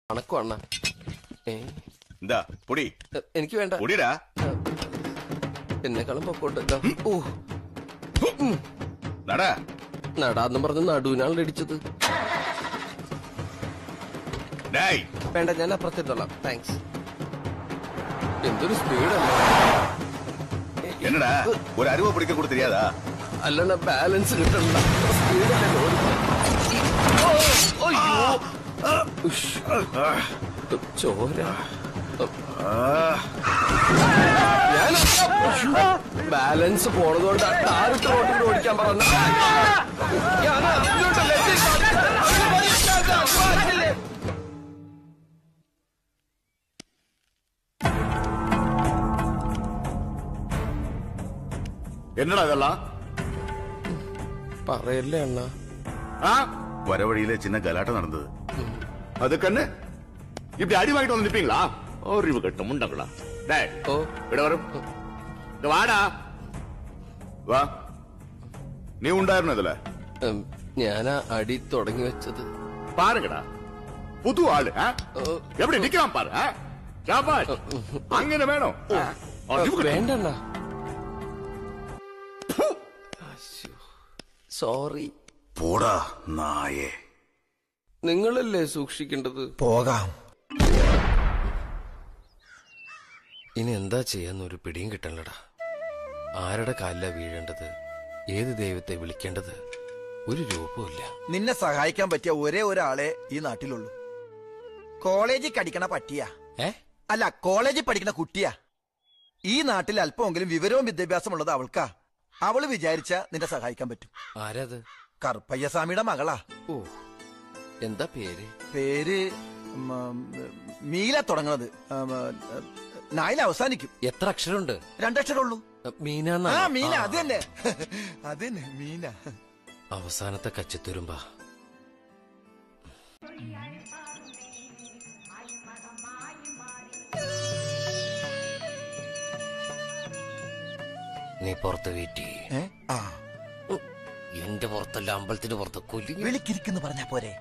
അണക്കോ അണ്ണ ഏ എന്താ പൊടി എ, എനിക്ക് വേണ്ട പൊടിടാ എന്നെക്കാളും പൊക്കോട്ട് ദാ. ഓ നടാ നടാന്നും പറഞ്ഞ് നടുവിനാണല്ലോ ഇടിച്ചത് ഡേയ് വേണ്ട ഞാൻ അപ്പുറത്തെത്തോളാം താങ്ക്സ് എന്തൊരു സ്പീഡല്ലേ എന്നടാ ഒരു അരുവ പൊടിക്ക കൂടെ தெரியாதா അല്ലണ ബാലൻസ് കിട്ടണ്ട സ്പീഡല്ലേ ലോറി ഓ, അയ്യോ ഉഷ്. ചോര ഞാൻ ബാലൻസ് പോണതുകൊണ്ട് താരത്ത് റോട്ടിൽ ഓടിക്കാൻ പറഞ്ഞ ഞാൻ അറിഞ്ഞോണ്ടല്ലേ என்னடா இதெல்லாம் പറയല്ലേ അണ്ണ ஆ? வர வழியில சின்ன கலாட்டம் நடந்தது அதுக்குன்னு இப்படி அடி வாங்கிட்டு வந்து நிப்பீங்களா அறிவு கட்ட முண்டங்களா டேய் ഓ இட வரும் இங்க வாடா வா நீ உண்டாയിരുന്നു இதுல ഉം, ഞാനാ അടി തുടങ്ങി വെച്ചത് பாருங்கடா புது ஆளு ஆ? ഓ, எப்படி நிக்கலாம் பாரு ஆ? சாபாஷ் அங்கே வேணும் ஆ? அறிவு கெட்ட- വേണ്ട അണ്ണ സോറി போடா நாயே നിങ്ങളല്ലേ സൂക്ഷിക്കേണ്ടത് പോകാം ഇനി എന്താ ചെയ്യാന്ന് ഒരു പിടിയും കിട്ടണല്ലടാ ആരുടെ കാലില വീഴേണ്ടത് ഏത് ദൈവത്തെ വിളിക്കേണ്ടത് ഒരു രൂപമില്ല നിന്നെ സഹായിക്കാൻ പറ്റിയ ഒരേ ഒരാളെ ഈ നാട്ടിലുള്ളൂ കോളേജിൽ കടിക്കണ പട്ടിയാ ഏ അല്ല കോളേജിൽ പഠിക്കണ കുട്ടിയാ ഈ നാട്ടിൽ അല്പമെങ്കിലും വിവരവും വിദ്യാഭ്യാസമുള്ളത് അവൾക്കാ അവള് വിചാരിച്ച നിന്നെ സഹായിക്കാൻ പറ്റും ആരത് കറുപ്പയ്യസ്വാമിയുടെ മകളാ ഓ എന്താ പേര് പേര് ഉം, ഉം, മീല തുടങ്ങുന്നത് ഉം, ഉം, നായിൽ അവസാനിക്കും എത്ര അക്ഷരമുണ്ട് രണ്ടക്ഷരമുള്ളൂ മീന ആ മീന അത് തന്നെ അത് തന്നെ മീന അവസാനത്തെ കച്ചിത്തുരുമ്പാ നീ പുറത്ത് വീട്ടി ഏ? ആ എന്റെ പുറത്തല്ല അമ്പലത്തിന്റെ പുറത്ത് കൊല്ലി വിളിക്കിരിക്കുന്നു പറഞ്ഞാ പോരെ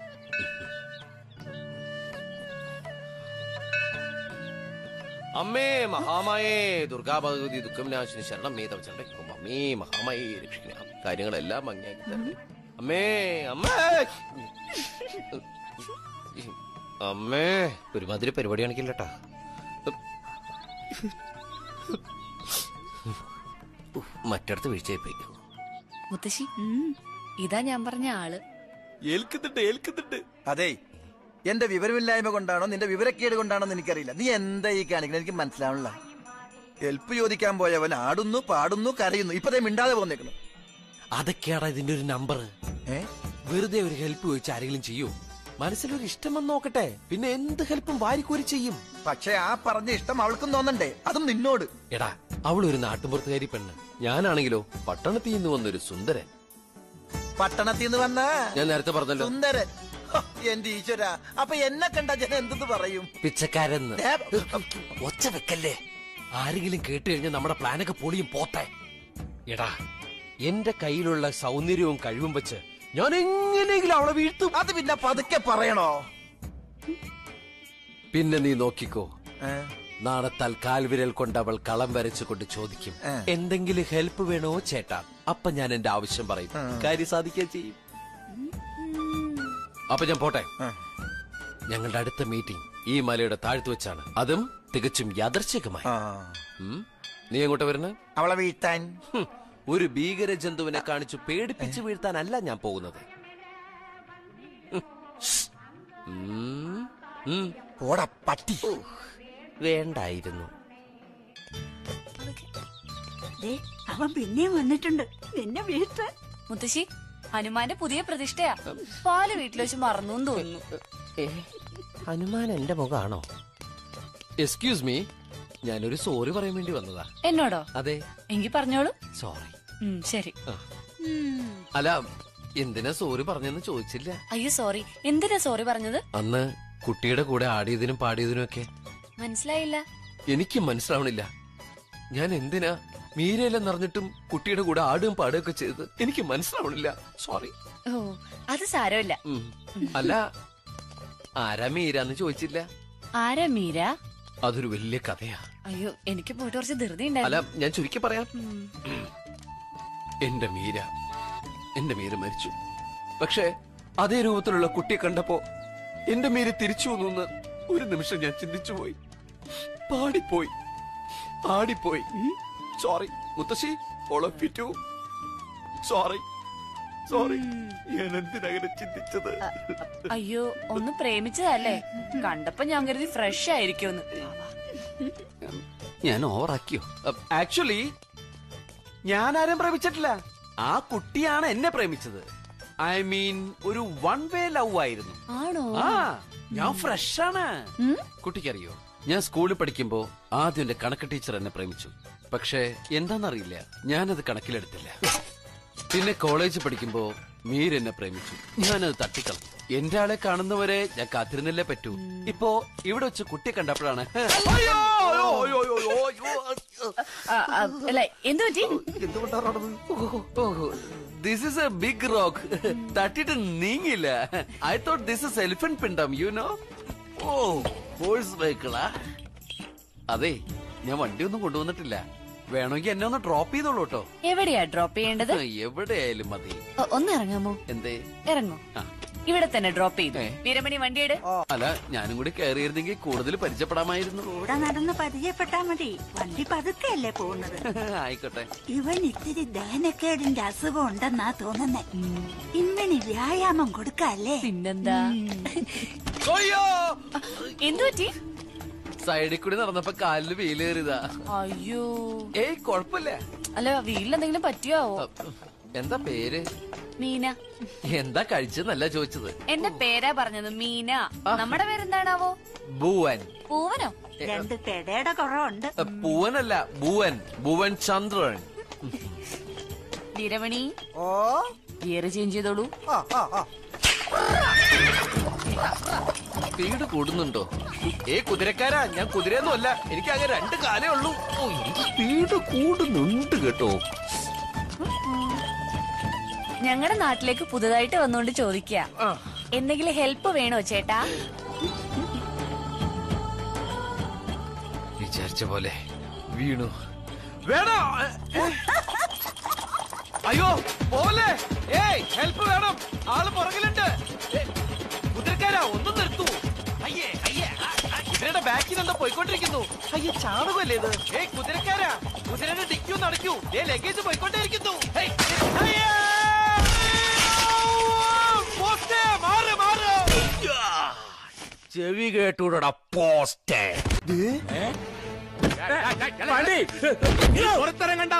അമ്മേ മഹാമായേ ദുർഗാ ഭഗവതി ദുഃഖവിനാശിനി ശരണം മേ തവച്ചണ്ടേ അമ്മേ മഹാമായേ രക്ഷിക്കണേ കാര്യങ്ങളെല്ലാം ഭംഗിയാക്കി തരണേ അമ്മേ അമ്മേ അമ്മേ ഒരുമാതിരി പരിപാടി കാണിക്കില്ലട്ടാ മറ്റടുത്ത് വീഴ്ചയായി പോയി മുത്തശ്ശി ഉം, ഇതാ ഞാൻ പറഞ്ഞ ആള് ഏൽക്കുന്നുണ്ട് ഏൽക്കുന്നുണ്ട് അതെ എന്റെ വിവരമില്ലായ്മ കൊണ്ടാണോ നിന്റെ വിവരക്കേട് കൊണ്ടാണോ എന്ന് എനിക്കറിയില്ല നീ എന്താ ഈ കാണിക്കുന്നത് എനിക്ക് മനസ്സിലാവണില്ല ഹെൽപ്പ് ചോദിക്കാൻ പോയവൻ ആടുന്നു പാടുന്നു കരയുന്നു ഇപ്പതേ മിണ്ടാതെ പോന്നേക്കുന്നു അതൊക്കെയാടാ ഇതിന്റെ ഒരു നമ്പർ ഏ വെറുതെ ഒരു ഹെൽപ്പ് ചോദിച്ച ആരെങ്കിലും ചെയ്യൂ മനസ്സിലൊരു ഇഷ്ടം വന്ന് നോക്കട്ടെ പിന്നെ എന്ത് ഹെൽപ്പും വാരിക്കോരി ചെയ്യും പക്ഷെ ആ പറഞ്ഞ ഇഷ്ടം അവൾക്കും തോന്നണ്ടേ അതും നിന്നോട് എടാ അവളൊരു നാട്ടുമ്പുറത്തുകാരി പെണ്ണ് ഞാനാണെങ്കിലോ പട്ടണത്തിൽ നിന്ന് വന്നൊരു സുന്ദരൻ പട്ടണത്തിൽ നിന്ന് വന്ന ഞാൻ നേരത്തെ പറഞ്ഞല്ലോ സുന്ദരൻ ഹോ, എന്റെ ഈശ്വര അപ്പൊ എന്നെ കണ്ട ജനം എന്തെന്ന് പറയും പിച്ചക്കാരെന്ന് ദേ, ഒച്ച വെക്കല്ലേ ആരെങ്കിലും കേട്ട് കഴിഞ്ഞാൽ നമ്മുടെ പ്ലാനൊക്കെ പൊളിയും പോത്തെ എടാ എന്റെ കയ്യിലുള്ള സൗന്ദര്യവും കഴിവും വെച്ച് ഞാൻ എങ്ങനെയെങ്കിലും അവളെ വീഴ്ത്തും അത് പിന്നെ പതുക്കെ പറയണോ പിന്നെ നീ നോക്കിക്കോ ഏ? നാണത്താൽ കാൽവിരൽ കൊണ്ട് അവൾ കളം വരച്ചുകൊണ്ട് ചോദിക്കും ഏ. എന്തെങ്കിലും ഹെൽപ്പ് വേണോ ചേട്ടാ അപ്പൊ ഞാൻ എന്റെ ആവശ്യം പറയും കാര്യം സാധിക്കുകയും ചെയ്യും അപ്പൊ ഞാൻ പോട്ടെ ആ. ഞങ്ങളുടെ അടുത്ത മീറ്റിംഗ് ഈ മലയുടെ താഴ്ത്തു വെച്ചാണ് അതും തികച്ചും യാദർച്ഛികമായി ആ. ഉം. നീ എങ്ങോട്ട് വരുന്നത് അവളെ വീഴ്ത്താൻ ഒരു ഭീകര ജന്തുവിനെ കാണിച്ചു പേടിപ്പിച്ചു വീഴ്ത്താനല്ല ഞാൻ പോകുന്നത് ഉം. ഉം. പോടാ പട്ടി വേണ്ടായിരുന്നു ദേ, അവൻ പിന്നെയും വന്നിട്ടുണ്ട് എന്നെ വീഴ്ത്താൻ മുത്തശ്ശി ഹനുമാന്റെ പുതിയ പ്രതിഷ്ഠയാ പാല് വീട്ടിൽ വെച്ച് മറന്നു എന്ന് തോന്നുന്നു ഏ, ഹനുമാൻ എന്റെ മുഖാണോ എക്സ്ക്യൂസ് മീ ഞാനൊരു സോറി പറയാൻ വേണ്ടി വന്നതാ എന്നോടോ അതെ എങ്കി പറഞ്ഞോളൂ സോറി ഉം, ശരി ആ. ഉം. അല്ല എന്തിനാ സോറി പറഞ്ഞെന്ന് ചോദിച്ചില്ല അയ്യോ സോറി എന്തിനാ സോറി പറഞ്ഞത് അന്ന് കുട്ടിയുടെ കൂടെ ആടിയതിനും പാടിയതിനും ഒക്കെ മനസ്സിലായില്ല എനിക്ക് മനസ്സിലാവണില്ല ഞാൻ എന്തിനാ മീരയെല്ലാം നിറഞ്ഞിട്ടും കുട്ടിയുടെ കൂടെ ആടുകയും പാടുകയൊക്കെ ചെയ്തത് എനിക്ക് മനസ്സിലാവണില്ല സോറി ഓ അത് സാരമില്ല ഉം. അല്ല ആരാ മീരാന്ന് ചോദിച്ചില്ല ആരാ മീര അതൊരു വലിയ കഥയാ അയ്യോ എനിക്ക് പോയിട്ട് കുറച്ച് ധൃതി അല്ല ഉണ്ടായിരുന്നു ഞാൻ ചുരുക്കി പറയാം എന്റെ മീര എന്റെ മീര മരിച്ചു പക്ഷേ അതേ രൂപത്തിലുള്ള കുട്ടിയെ കണ്ടപ്പോ എന്റെ മീര തിരിച്ചു വന്നു ഒരു നിമിഷം ഞാൻ ചിന്തിച്ചു പോയി പാടിപ്പോയി ആടിപ്പോയി സോറി മുത്തശ്ശി ഓളപ്പിറ്റു സോറി സോറി ഞാൻ എന്തിനങ്ങനെ ചിന്തിച്ചത് അയ്യോ ഒന്ന് പ്രേമിച്ചതല്ലേ കണ്ടപ്പോ ഞാൻ കരുതി ഫ്രഷ് ആയിരിക്കുമെന്ന് ഞാൻ ഓവറാക്കിയോ ആക്ച്വലി ഞാൻ ആരും പ്രേമിച്ചിട്ടില്ല ആ കുട്ടിയാണ് എന്നെ പ്രേമിച്ചത് ഐ മീൻ ഒരു വൺ വേ ലവ് ആയിരുന്നു ആണോ ആ ഞാൻ ഫ്രഷ് ആണ് കുട്ടിക്കറിയോ ഞാൻ സ്കൂളിൽ പഠിക്കുമ്പോ ആദ്യം എന്റെ കണക്ക് ടീച്ചർ എന്നെ പ്രേമിച്ചു പക്ഷേ എന്താന്നറിയില്ല ഞാനത് കണക്കിലെടുത്തില്ല പിന്നെ കോളേജ് പഠിക്കുമ്പോ മീർ എന്നെ പ്രേമിച്ചു ഞാനത് തട്ടിക്കളഞ്ഞു എന്റെ ആളെ കാണുന്നവരെ ഞാൻ കാത്തിരുന്നല്ലേ പറ്റൂ ഇപ്പോ ഇവിടെ വെച്ച് കുട്ടിയെ കണ്ടപ്പോഴാണ് അയ്യോ, അയ്യോ, അയ്യോ, അയ്യോ, അയ്യോ, അയ്യോ. ആ, ആ, അല്ല എന്തു പറ്റി this is a big rock തട്ടിട്ട് നീങ്ങില്ല I thought this is elephant പിണ്ടം യു നോ ഓ ഹോഴ്സ് വെഹിക്കിളാ അതെ ഞാൻ വണ്ടി ഒന്നും കൊണ്ടുവന്നിട്ടില്ല വേണമെങ്കിൽ എന്നെ ഒന്ന് ഡ്രോപ്പ് ചെയ്തോളൂ കേട്ടോ എവിടെയാ ഡ്രോപ്പ് ചെയ്യേണ്ടത് എവിടെയായാലും മതി ഒ- ഒന്ന് ഇറങ്ങാമോ എന്തേ ഇറങ്ങോ ആ. ഇവിടെ തന്നെ ഡ്രോപ്പ് ചെയ്തു ഏ. വീരമണി വണ്ടിയുടെ അല്ല ഞാനും കൂടി കയറിയിരുന്നെങ്കിൽ കൂടുതൽ പരിചയപ്പെടാമായിരുന്നു കൂടെ നടന്ന് പരിചയപ്പെട്ടാ മതി വണ്ടി പതുക്കെയല്ലേ പോകുന്നത് ആയിക്കോട്ടെ ഇവൻ ഇത്തിരി ദഹനക്കേടിന്റെ അസുഖം ഉണ്ടെന്നാ തോന്നുന്നേ ഇന്നിനി വ്യായാമം കൊടുക്കല്ലേ പിന്നെന്താ അയ്യോ എന്തു പറ്റി സൈഡിൽ കൂടി നടന്നപ്പോ കാലില് വെയിലേറിയതാ അയ്യോ ഏയ് കൊഴപ്പില്ല അല്ല വീട്ടിലെന്തെങ്കിലും പറ്റിയാവോ എന്താ പേര് മീന എന്താ കഴിച്ചെന്നല്ല ചോദിച്ചത് എന്റെ പേരാ പറഞ്ഞത് മീന നമ്മുടെ പേരെന്താണാവോ ഭുവൻ പൂവനോ രണ്ട് പെടയുടെ കുറവുണ്ട് എ, പൂവനല്ല ഭുവൻ ഭുവൻ ചന്ദ്രൻ വീരമണി ഓ ഗിയർ ചേഞ്ച് ചെയ്തോളൂ ആ ആ ആ സ്പീഡ് കൂടുന്നുണ്ടോ ഏ കുതിരക്കാരാ ഞാൻ കുതിരയൊന്നും അല്ല എനിക്ക് അങ്ങനെ രണ്ട് കാലേ ഉള്ളൂ ഓ എനിക്ക് സ്പീഡ് കൂടുന്നുണ്ട് കേട്ടോ ഞങ്ങളുടെ നാട്ടിലേക്ക് പുതുതായിട്ട് വന്നുകൊണ്ട് ചോദിക്കുക ആ. എന്തെങ്കിലും ഹെൽപ്പ് വേണോ ചേട്ടാ വിചാരിച്ച പോലെ വീണു വേണോ ഏ, ഏ. അയ്യോ പോലെ ഏയ് ഹെൽപ്പ് വേണം ആള് പുറകിലുണ്ട് ഏ, കുതിരക്കാരാ ഒന്നും നിർത്തൂ അയ്യേ അയ്യേ ആ, ആ, കുതിരയുടെ ബാക്കിൽ എന്താ പോയിക്കൊണ്ടിരിക്കുന്നു അയ്യേ ചാണകമല്ലേ ഇത് ഏയ് കുതിരക്കാരാ കുതിരയുടെ ഡിക്യൂ നടക്കൂ ഏ ലഗേജ് പോയിക്കൊണ്ടേയിരിക്കുന്നു ഏയ്, അയ്യേ! പോസ്റ്റേ, മാറ്, മാറ്. ചെവി കേട്ടൂടടാ പോസ്റ്റേ പുറത്തിറങ്ങണ്ട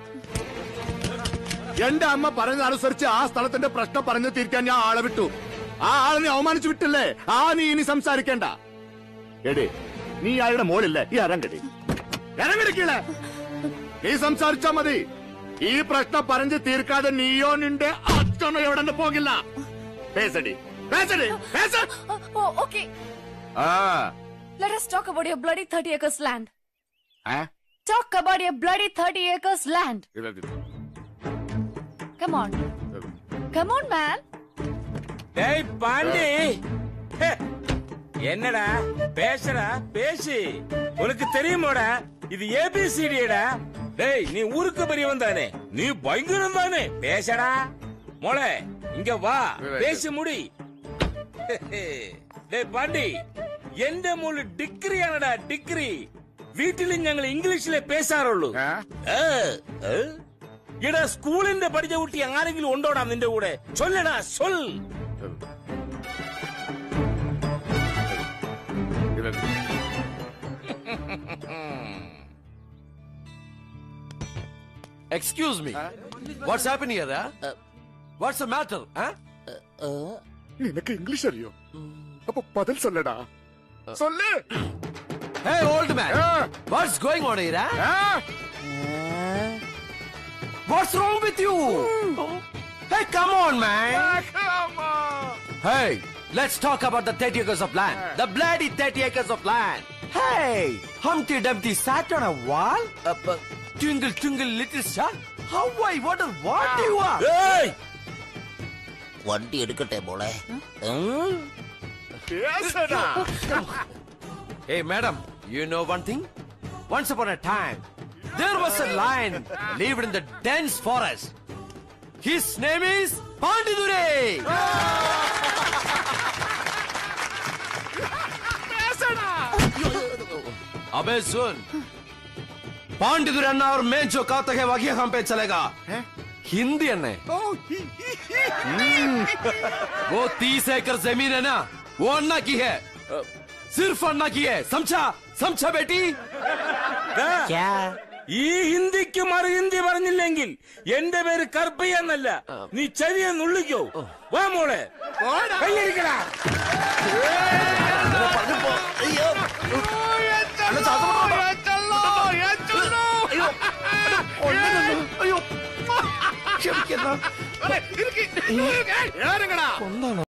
എന്റെ അമ്മ പറഞ്ഞതനുസരിച്ച് ആ സ്ഥലത്തിന്റെ പ്രശ്നം പറഞ്ഞു തീർക്കാൻ ഞാൻ ആളെ വിട്ടു ആ ആളിനെ അവമാനിച്ചു വിട്ടില്ലേ ആ നീ ഇനി സംസാരിക്കണ്ട എടേ നീ അയാളുടെ മോളില്ലേ ഈ അരങ്കടി ഇറങ്ങടിക്കീളെ നീ സംസാരിച്ചാ മതി ഈ പ്രശ്നം പറഞ്ഞു തീർക്കാതെ നീയോ നിന്റെ അച്ഛനോ എവിടെ പോകില്ല പേസടി പേസടി പേസ ഓക്കെ ആ Let us talk about your bloody 30 acres land. ഏ? Talk about your bloody 30 acres land. Come on. Come on, man. டேய் பாண்டி ஹே, என்னடா பேசுடா பேசு உனக்கு தெரியுமாடா இது ஏபிசிடிடா டேய் நீ ஊருக்கு பெரியவன் தானே நீ பயங்கரம் தானே பேசடா மொளை இங்க வா பேசி முடி டேய் பாண்டி എന്റെ മോള് ഡിഗ്രിയാണടാ ഡിഗ്രി വീട്ടിൽ ഞങ്ങൾ ഇംഗ്ലീഷിലെ പേശാറുള്ളൂ ഏ? ഏ, ഏ? എടാ സ്കൂളിന്റെ പഠിച്ച കുട്ടി ആരെങ്കിലും ഉണ്ടോടാ നിന്റെ കൂടെ ചൊല്ലടാ ചൊൽ Excuse me. What's happening here, huh? What's the matter, huh? നിനക്ക് ഇംഗ്ലീഷ് അറിയോ അപ്പൊ പതിൽ സൊല്ലടാ സൊല്ല് Hey, old man. ആ, What's going on here, huh? ആ. What's wrong with you? Hey, come on, man. Hey, let's talk about the 30 acres of land. The bloody 30 acres of land. Hey, Humpty Dumpty sat on a wall. Uh, uh, twinkle, twinkle, little star. How I wonder what you are. ഏയ് വണ്ടി എടുക്കട്ടെ മോളെ பேசுடா Hey, madam, you know one thing? Once upon a time, there was a lion lived in the dense forest. His name is Pandidure. अबे सुन पांडितुर अन्ना और मैं जो कहते हैं वही हम पे चलेगा हिंदी अन्ने वो तीस एकड़ जमीन है ना वो अन्ना की है सिर्फ अन्ना की है समझा समझा बेटी ഈ ഹിന്ദിക്ക് മറു ഹിന്ദി പറഞ്ഞില്ലെങ്കിൽ എന്റെ പേര് കർപ്പയ്യ എന്നല്ല നീ ചെവിയെ നുള്ളിക്കോ വാ മോളെ കയ്യടിക്കടാ ക്ഷമിക്കണം